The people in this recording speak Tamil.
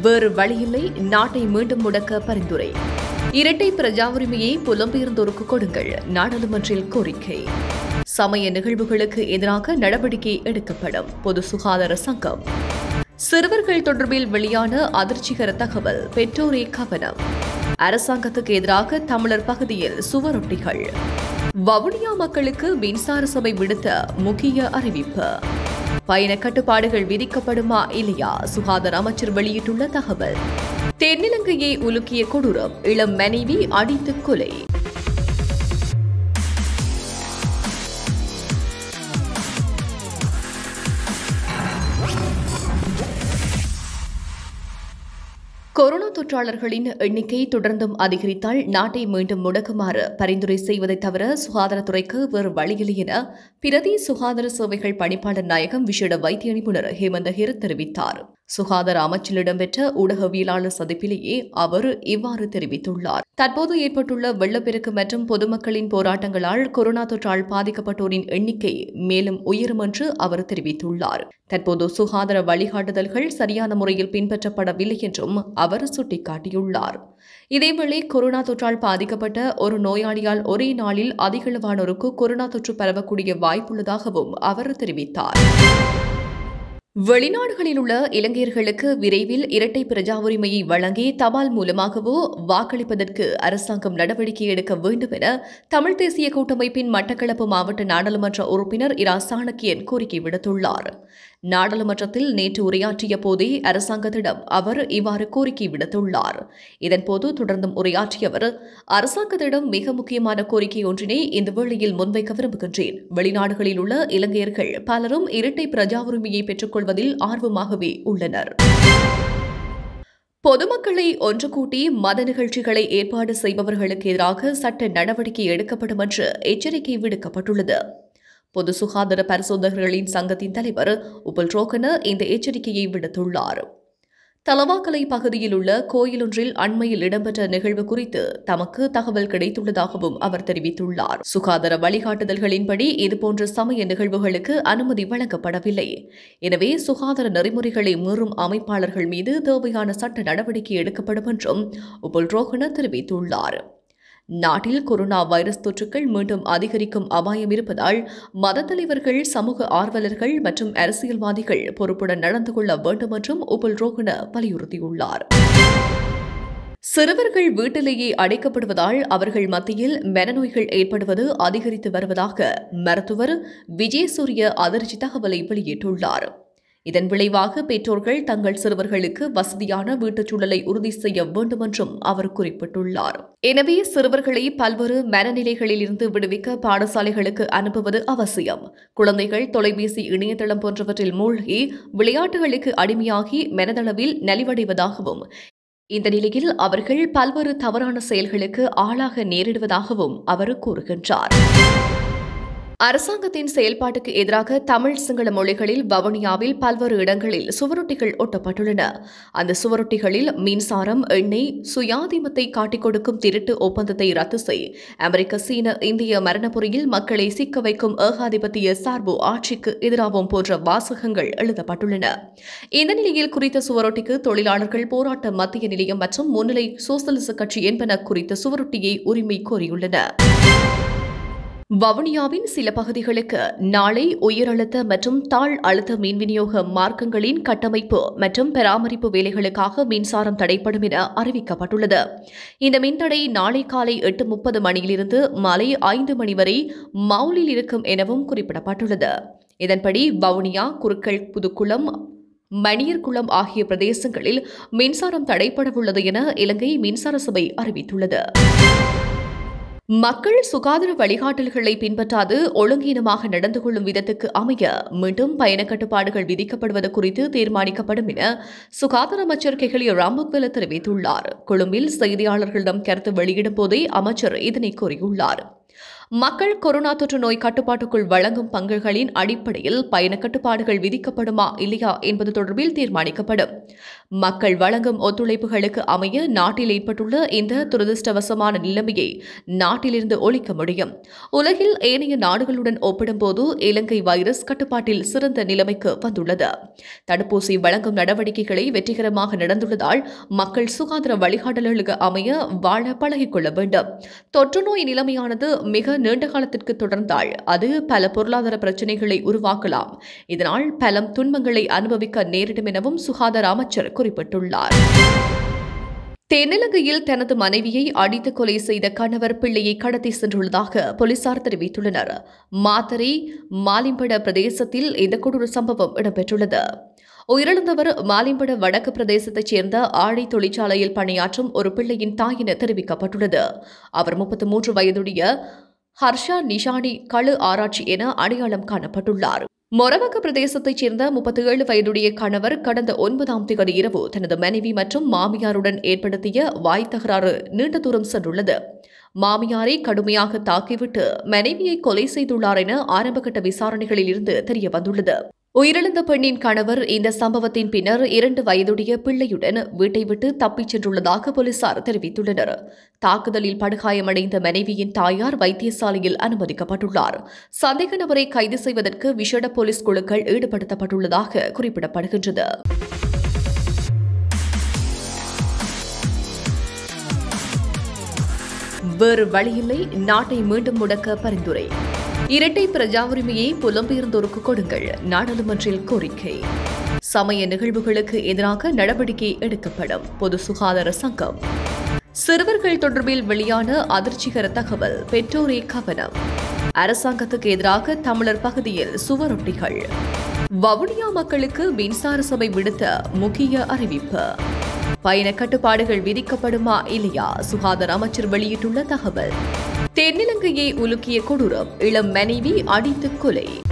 வேறு வழியில்லை நாட்டை மீண்டும் முடக்க பரிந்துரை இரட்டை பிரஜா உரிமையை புலம்பெயர்ந்தோருக்கு கொடுங்கள் நாடாளுமன்றில் கோரிக்கை சமய நிகழ்வுகளுக்கு எதிராக நடவடிக்கை எடுக்கப்படும் பொது சுகாதார சங்கம் சிறுவர்கள் தொடர்பில் வெளியான அதிர்ச்சிகர தகவல் பெற்றோரே கவனம் அரசாங்கத்துக்கு எதிராக தமிழர் பகுதியில் சுவரொட்டிகள் வவுனியா மக்களுக்கு மின்சார சபை விடுத்த முக்கிய அறிவிப்பு பயண கட்டுப்பாடுகள் விதிக்கப்படுமா இல்லையா சுகாதார அமைச்சர் வெளியிட்டுள்ள தகவல் தென்னிலங்கையை உலுக்கிய கொடூரம் இளம் மனைவி அடித்து கொலை கொரோனா தொற்றாளர்களின் எண்ணிக்கை தொடர்ந்தும் அதிகரித்தால் நாட்டை மீண்டும் முடக்குமாறு பரிந்துரை செய்வதை தவிர சுகாதாரத்துறைக்கு வேறு வழியில்லை என பிரதி சுகாதார சேவைகள் பணிப்பாளர் நாயகம் விசேட வைத்திய நிபுணர் ஹேமந்த ஹிர் தெரிவித்தார் சுகாதார அமைச்சில் இடம்பெற்ற ஊடகவியலாளர் சந்திப்பிலேயே அவர் இவ்வாறு தெரிவித்துள்ளார் தற்போது ஏற்பட்டுள்ள வெள்ளப்பெருக்கு மற்றும் பொதுமக்களின் போராட்டங்களால் கொரோனா தொற்றால் பாதிக்கப்பட்டோரின் எண்ணிக்கை மேலும் உயரும் என்று அவர் தெரிவித்துள்ளார் தற்போது சுகாதார வழிகாட்டுதல்கள் சரியான முறையில் பின்பற்றப்படவில்லை என்றும் அவர் சுட்டிக்காட்டியுள்ளார் இதேவேளை கொரோனா தொற்றால் பாதிக்கப்பட்ட ஒரு நோயாளியால் ஒரே நாளில் அதிகளவானோருக்கு கொரோனா தொற்று பரவக்கூடிய வாய்ப்புள்ளதாகவும் அவர் தெரிவித்தார் வெளிநாடுகளில் உள்ள இலங்கையர்களுக்கு விரைவில் இரட்டை பிரஜா உரிமையை வழங்கி தபால் மூலமாகவோ வாக்களிப்பதற்கு அரசாங்கம் நடவடிக்கை எடுக்க வேண்டும் என தமிழ் தேசிய கூட்டமைப்பின் மட்டக்களப்பு மாவட்ட நாடாளுமன்ற உறுப்பினர் இரா சாணக்கியன் கோரிக்கை விடுத்துள்ளார் நாடாளுமன்றத்தில் நேற்று உரையாற்றிய போதே அரசாங்கத்திடம் அவர் இவ்வாறு கோரிக்கை விடுத்துள்ளார் இதன்போது தொடர்ந்தும் உரையாற்றிய அவர் அரசாங்கத்திடம் மிக முக்கியமான கோரிக்கை ஒன்றினை இந்த வேளையில் முன்வைக்க விரும்புகின்றேன் வெளிநாடுகளில் உள்ள இலங்கையர்கள் பலரும் இரட்டை பிரஜா உரிமையை பெற்றுக்கொள்வதில் ஆர்வமாகவே உள்ளனர் பொதுமக்களை ஒன்று கூட்டி மத நிகழ்ச்சிகளை ஏற்பாடு செய்பவர்களுக்கு எதிராக சட்ட நடவடிக்கை எடுக்கப்படும் என்று எச்சரிக்கை விடுக்கப்பட்டுள்ளது பொது சுகாதார பரிசோதகர்களின் சங்கத்தின் தலைவர் உபல் ரோகன இந்த எச்சரிக்கையை விடுத்துள்ளார் தலவாக்கலை பகுதியில் உள்ள கோயிலொன்றில் அண்மையில் இடம்பெற்ற நிகழ்வு குறித்து தமக்கு தகவல் கிடைத்துள்ளதாகவும் அவர் தெரிவித்துள்ளார் சுகாதார வழிகாட்டுதல்களின்படி இதுபோன்ற சமய நிகழ்வுகளுக்கு அனுமதி வழங்கப்படவில்லை எனவே சுகாதார நெறிமுறைகளை மீறும் அமைப்பாளர்கள் மீது தேவையான சட்ட நடவடிக்கை எடுக்கப்படும் என்றும் உபுல் ரோஹன தெரிவித்துள்ளார் நாட்டில் கொரோனா வைரஸ் தொற்றுக்கள் மீண்டும் அதிகரிக்கும் அபாயம் இருப்பதால் மத தலைவர்கள் சமூக ஆர்வலர்கள் மற்றும் அரசியல்வாதிகள் பொறுப்புடன் நடந்து கொள்ள வேண்டும் என்றும் உபுல் ரோகன வலியுறுத்தியுள்ளார் சிறுவர்கள் வீட்டிலேயே அடைக்கப்படுவதால் அவர்கள் மத்தியில் மனநோய்கள் ஏற்படுவது அதிகரித்து வருவதாக மருத்துவர் விஜயசூரிய அதிர்ச்சி தகவலை வெளியிட்டுள்ளார் இதன் விளைவாக பெற்றோர்கள் தங்கள் சிறுவர்களுக்கு வசதியான வீட்டுச் சூழலை உறுதி செய்ய வேண்டும் என்றும் அவர் குறிப்பிட்டுள்ளார் எனவே சிறுவர்களை பல்வேறு மனநிலைகளில் இருந்து விடுவிக்க பாடசாலைகளுக்கு அனுப்புவது அவசியம் குழந்தைகள் தொலைபேசி இணையதளம் போன்றவற்றில் மூழ்கி விளையாட்டுகளுக்கு அடிமையாகி மனதளவில் நலிவடைவதாகவும் இந்த நிலையில் அவர்கள் பல்வேறு தவறான செயல்களுக்கு ஆளாக நேரிடுவதாகவும் அவர் கூறுகின்றார் அரசாங்கத்தின் செயல்பாட்டுக்கு எதிராக தமிழ் சிங்கள மொழிகளில் வவுனியாவில் பல்வேறு இடங்களில் சுவரொட்டிகள் ஒட்டப்பட்டுள்ளன அந்த சுவரொட்டிகளில் மின்சாரம் எண்ணெய் சுயாதீனத்தை காட்டிக் கொடுக்கும் திருட்டு ஒப்பந்தத்தை ரத்து செய் அமெரிக்க சீன இந்திய மரணபுரியில் மக்களை சிக்க வைக்கும் ஏகாதிபத்திய சார்பு ஆட்சிக்கு எதிராகவும் போன்ற வாசகங்கள் எழுதப்பட்டுள்ளன இந்த நிலையில் குறித்த சுவரொட்டிக்கு தொழிலாளர்கள் போராட்ட மத்திய நிலையம் மற்றும் முன்னிலை சோசலிச கட்சி என்பன குறித்த சுவரொட்டியை உரிமை கோரியுள்ளன வவுனியாவின் சில பகுதிகளுக்கு நாளை உயரழுத்த மற்றும் தாழ் அழுத்த மின் விநியோக மார்க்கங்களின் கட்டமைப்பு மற்றும் பராமரிப்பு வேலைகளுக்காக மின்சாரம் தடைப்படும் என அறிவிக்கப்பட்டுள்ளது இந்த மின்தடை நாளை காலை எட்டு முப்பது மணியிலிருந்து மாலை ஐந்து மணி வரை மவுலில் இருக்கும் எனவும் குறிப்பிடப்பட்டுள்ளது இதன்படி வவுனியா குருக்கள் புதுக்குளம் மணியர்குளம் ஆகிய பிரதேசங்களில் மின்சாரம் தடைப்படவுள்ளது என இலங்கை மின்சார சபை அறிவித்துள்ளது மக்கள் சுகாதார வழிகாட்டல்களை பின்பற்றாது ஒழுங்கீனமாக நடந்து கொள்ளும் விதத்துக்கு அமைய மீண்டும் பயண கட்டுப்பாடுகள் விதிக்கப்படுவது குறித்து தீர்மானிக்கப்படும் என சுகாதார அமைச்சர் கெஹலி ராம்பக்வெல தெரிவித்துள்ளார் கொழும்பில் செய்தியாளர்களிடம் கருத்து வெளியிடும் போதே அமைச்சர் இதனை கூறியுள்ளார் மக்கள் கொரோனா தொற்று நோய் கட்டுப்பாட்டுக்குள் வழங்கும் பங்குகளின் அடிப்படையில் பயண கட்டுப்பாடுகள் விதிக்கப்படுமா இல்லையா என்பது தொடர்பில் தீர்மானிக்கப்படும் மக்கள் வழங்கும் ஒத்துழைப்புகளுக்கு அமைய நாட்டில் ஏற்பட்டுள்ள இந்த துரதிருஷ்டவசமான நிலைமையை நாட்டிலிருந்து ஒழிக்க முடியும் உலகில் ஏனைய நாடுகளுடன் ஒப்பிடும்போது இலங்கை வைரஸ் கட்டுப்பாட்டில் சிறந்த நிலைமைக்கு வந்துள்ளது தடுப்பூசி வழங்கும் நடவடிக்கைகளை வெற்றிகரமாக நடந்துள்ளதால் மக்கள் சுகாதார வழிகாட்டல்களுக்கு அமைய வாழ பழகிக் கொள்ள வேண்டும் தொற்று நோய் நிலைமையானது மிக நீண்ட காலத்திற்கு தொடர்ந்தால் அது பல பொருளாதார பிரச்சினைகளை உருவாக்கலாம் இதனால் பலம் துன்பங்களை அனுபவிக்க நேரிடும் எனவும் சுகாதார அமைச்சர் குறிப்பிட்டுள்ளார் தென்னிலங்கையில் தனது மனைவியை அடித்து கொலை செய்த கணவர் பிள்ளையை கடத்தி சென்றுள்ளதாக போலீசார் தெரிவித்துள்ளனர் மாத்தரை மாலிம்பட பிரதேசத்தில் இந்த கொடூர சம்பவம் இடம்பெற்றுள்ளது உயிரிழந்தவர் மாலிம்பட வடக்கு பிரதேசத்தைச் சேர்ந்த ஆடை தொழிற்சாலையில் பணியாற்றும் ஒரு பிள்ளையின் தாய் என தெரிவிக்கப்பட்டுள்ளது அவர் முப்பத்து மூன்று வயதுடைய ஹர்ஷா நிஷானி களு ஆராய்ச்சி என அடையாளம் காணப்பட்டுள்ளார் மொரவக்க பிரதேசத்தைச் சேர்ந்த முப்பத்தி ஏழு வயதுடைய கணவர் கடந்த ஒன்பதாம் தேதி இரவு தனது மனைவி மற்றும் மாமியாருடன் ஏற்படுத்திய வாய் தகராறு நீண்ட தூரம் சென்றுள்ளது மாமியாரை கடுமையாக தாக்கிவிட்டு மனைவியை கொலை செய்துள்ளார் என ஆரம்பகட்ட விசாரணைகளில் இருந்து தெரிய வந்துள்ளது உயிரிழந்த பெண்ணின் கணவர் இந்த சம்பவத்தின் பின்னர் இரண்டு வயதுடைய பிள்ளையுடன் வீட்டை விட்டு தப்பிச் சென்றுள்ளதாக போலீசார் தெரிவித்துள்ளனர் தாக்குதலில் படுகாயமடைந்த மனைவியின் தாயார் வைத்தியசாலையில் அனுமதிக்கப்பட்டுள்ளார் சந்தேக நபரை கைது செய்வதற்கு விசேட போலீஸ் குழுக்கள் ஈடுபடுத்தப்பட்டுள்ளதாக குறிப்பிடப்படுகின்றது வேறு வழியில்லை நாட்டை மீண்டும் முடக்க பரிந்துரை இரட்டை பிரஜா உரிமையை புலம்பெயர்ந்தோருக்கு கொடுங்கள் நாடாளுமன்றில் கோரிக்கை சமய நிகழ்வுகளுக்கு எதிராக நடவடிக்கை எடுக்கப்படும் பொது சுகாதார சங்கம் சிறுவர்கள் தொடர்பில் வெளியான அதிர்ச்சிகர தகவல் பெற்றோரே கவனம் அரசாங்கத்துக்கு எதிராக தமிழர் பகுதியில் சுவரொட்டிகள் வவுனியா மக்களுக்கு மின்சார சபை விடுத்த முக்கிய அறிவிப்பு பயண கட்டுப்பாடுகள் விதிக்கப்படுமா இல்லையா சுகாதார அமைச்சர் வெளியிட்டுள்ள தகவல் தென்னிலங்கையை உலுக்கிய கொடூரம் இளம் மனைவி அடித்து கொலை